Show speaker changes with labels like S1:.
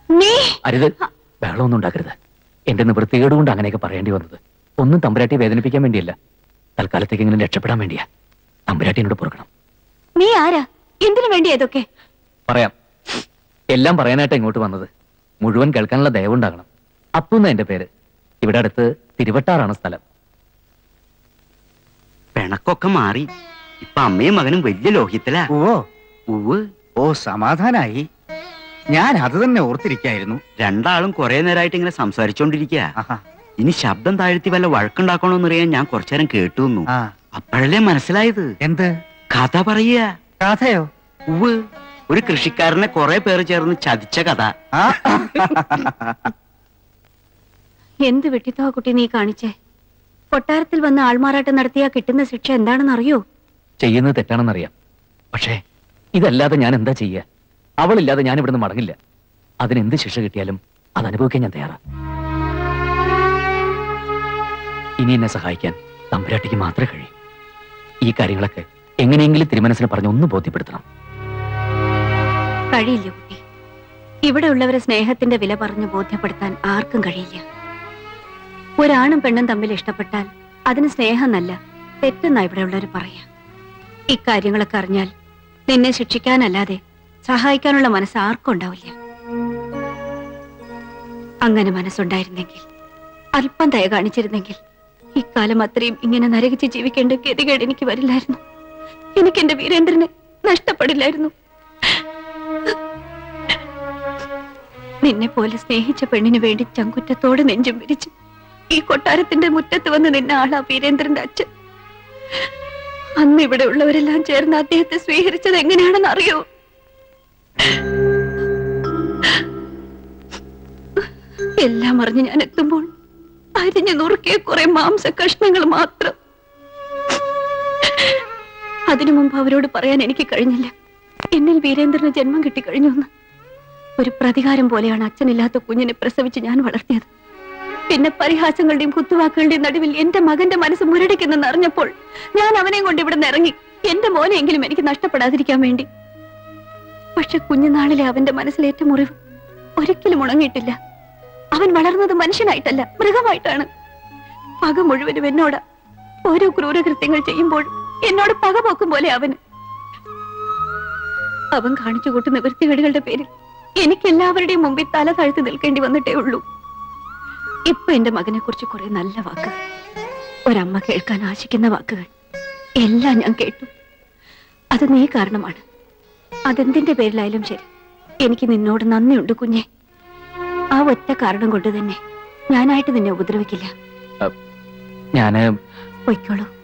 S1: നീ
S2: അരുത് ബഹളമൊന്നും ഉണ്ടാക്കരുത് എന്റെ നിവൃത്തികേട് കൊണ്ട് അങ്ങനെയൊക്കെ പറയേണ്ടി വന്നത് ഒന്നും തമ്പുരാട്ടി വേദനിപ്പിക്കാൻ വേണ്ടിയല്ല തൽക്കാലത്തേക്ക് ഇങ്ങനെ രക്ഷപ്പെടാൻ വേണ്ടിയാ തമ്പുരാട്ടി എന്നോട് പൊറുക്കണം
S1: നീ ആരാ എന്തിനു വേണ്ടി ഇതൊക്കെ
S2: പറയാം എല്ലാം പറയാനായിട്ട് ഇങ്ങോട്ട് വന്നത് മുഴുവൻ കേൾക്കാനുള്ള ദയവുണ്ടാകണം അപ്പുന്ന എന്റെ പേര് ഇവിടെ അടുത്ത് തിരുവട്ടാറാണ് സ്ഥലം
S3: പിണക്കൊക്കെ മാറി ഇപ്പൊ അമ്മയും മകനും വലിയ ലോഹ്യത്തിലാ
S4: ഓ
S3: ഉവ്
S4: ഓ സമാധാനായി ഞാൻ അത് തന്നെ ഓർത്തിരിക്കായിരുന്നു
S3: രണ്ടാളും കുറെ നേരമായിട്ട് ഇങ്ങനെ സംസാരിച്ചോണ്ടിരിക്കുക
S4: ആഹാ.
S3: ഇനി ശബ്ദം താഴ്ത്തി വല്ല വഴക്കുണ്ടാക്കണോന്നറിയാൻ ഞാൻ കുറച്ചു നേരം കേട്ടു നിന്നു
S4: ആ
S3: അപ്പോഴല്ലേ മനസ്സിലായത്
S4: എന്ത്
S3: കഥ പറയുക
S4: കഥയോ
S3: ഉവ് ഒരു കൃഷിക്കാരനെ കുറെ പേര് ചേർന്ന് ചതിച്ച കഥ
S4: ആ
S1: എന്ത് വെട്ടിത്തോ കുട്ടി നീ കാണിച്ചേ കൊട്ടാരത്തിൽ വന്ന് ആൾമാറാട്ടം നടത്തിയാ കിട്ടുന്ന ശിക്ഷ എന്താണെന്ന് അറിയോ
S2: ചെയ്യുന്നത് തെറ്റാണെന്നറിയാം പക്ഷേ ഇതല്ലാതെ ഞാൻ എന്താ ചെയ്യുക അവളില്ലാതെ ഞാൻ ഇവിടുന്ന് മടങ്ങില്ല അതിനെന്ത് ശിക്ഷ കിട്ടിയാലും അത് അനുഭവിക്കാൻ ഞാൻ തയ്യാറാ ഇനി എന്നെ സഹായിക്കാൻ തമ്പുരാട്ടിക്ക് മാത്രമേ കഴിയൂ ഈ കാര്യങ്ങളൊക്കെ എങ്ങനെയെങ്കിലും തിരുമനസിനെ പറഞ്ഞ് ഒന്ന് ബോധ്യപ്പെടുത്തണം
S1: കഴിയില്ല കുട്ടി ഇവിടെ ഉള്ളവരെ സ്നേഹത്തിന്റെ വില പറഞ്ഞ് ബോധ്യപ്പെടുത്താൻ ആർക്കും കഴിയില്ല ഒരാണും പെണ്ണും തമ്മിൽ ഇഷ്ടപ്പെട്ടാൽ അതിന് സ്നേഹം നല്ല തെറ്റെന്നാ ഇവിടെ ഉള്ളവർ പറയാ ഇക്കാര്യങ്ങളൊക്കെ അറിഞ്ഞാൽ നിന്നെ ശിക്ഷിക്കാനല്ലാതെ സഹായിക്കാനുള്ള മനസ്സ് ആർക്കും ഉണ്ടാവില്ല അങ്ങനെ മനസ്സുണ്ടായിരുന്നെങ്കിൽ അല്പം ദയ കാണിച്ചിരുന്നെങ്കിൽ ഇക്കാലം അത്രയും ഇങ്ങനെ നരകിച്ച് ജീവിക്കേണ്ട ഗതികേട് എനിക്ക് വരില്ലായിരുന്നു എനിക്ക് എന്റെ വീരേന്ദ്രനെ നഷ്ടപ്പെടില്ലായിരുന്നു നിന്നെ പോലെ സ്നേഹിച്ച പെണ്ണിന് വേണ്ടി ചങ്കുറ്റത്തോടെ നെഞ്ചും വിരിച്ച് ഈ കൊട്ടാരത്തിന്റെ മുറ്റത്ത് വന്ന് നിന്ന ആളാ വീരേന്ദ്രന്റെ അച്ഛൻ അന്ന് ഇവിടെ ഉള്ളവരെല്ലാം ചേർന്ന് അദ്ദേഹത്തെ സ്വീകരിച്ചത് എങ്ങനെയാണെന്ന് അറിയോ എല്ലാം അറിഞ്ഞ് ഞാൻ എത്തുമ്പോൾ അരിഞ്ഞു നുറുക്കിയ കുറെ മാംസ കഷ്ണങ്ങൾ മാത്രം അതിനു മുമ്പ് അവരോട് പറയാൻ എനിക്ക് കഴിഞ്ഞില്ല എന്നിൽ വീരേന്ദ്രന് ജന്മം കിട്ടിക്കഴിഞ്ഞു എന്ന് ഒരു പ്രതികാരം പോലെയാണ് അച്ഛനില്ലാത്ത കുഞ്ഞിനെ പ്രസവിച്ച് ഞാൻ വളർത്തിയത് പിന്നെ പരിഹാസങ്ങളുടെയും കുത്തുവാക്കുകളുടെയും നടുവിൽ എന്റെ മകന്റെ മനസ്സ് മുരടിക്കുന്നെന്ന് അറിഞ്ഞപ്പോൾ ഞാൻ അവനെയും കൊണ്ട് ഇവിടെ ഇറങ്ങി എന്റെ മോനെയെങ്കിലും എനിക്ക് നഷ്ടപ്പെടാതിരിക്കാൻ വേണ്ടി പക്ഷെ കുഞ്ഞുനാളിലെ അവന്റെ മനസ്സിലേറ്റ മുറിവ് ഒരിക്കലും ഉണങ്ങിയിട്ടില്ല അവൻ വളർന്നത് മനുഷ്യനായിട്ടല്ല മൃഗമായിട്ടാണ് പക മുഴുവനും എന്നോട് ഓരോ ക്രൂരകൃത്യങ്ങൾ ചെയ്യുമ്പോൾ എന്നോട് പക പോക്കും പോലെ അവന് അവൻ കാണിച്ചു കൂട്ടുന്ന വൃത്തികേടുകളുടെ പേരിൽ എനിക്ക് എല്ലാവരുടെയും മുമ്പിൽ തല താഴ്ത്തി നിൽക്കേണ്ടി വന്നിട്ടേ ഉള്ളൂ ഇപ്പൊ എന്റെ മകനെ കുറിച്ച് കുറെ നല്ല വാക്കുകൾ ഒരമ്മ കേൾക്കാൻ ആശിക്കുന്ന വാക്കുകൾ എല്ലാം ഞാൻ കേട്ടു അത് നീ കാരണമാണ് അതെന്തിന്റെ പേരിലായാലും ശരി എനിക്ക് നിന്നോട് നന്ദിയുണ്ട് കുഞ്ഞെ ആ ഒറ്റ കാരണം കൊണ്ട് തന്നെ ഞാനായിട്ട് നിന്നെ ഉപദ്രവിക്കില്ല
S2: ഞാന്
S1: പൊയ്ക്കോളൂ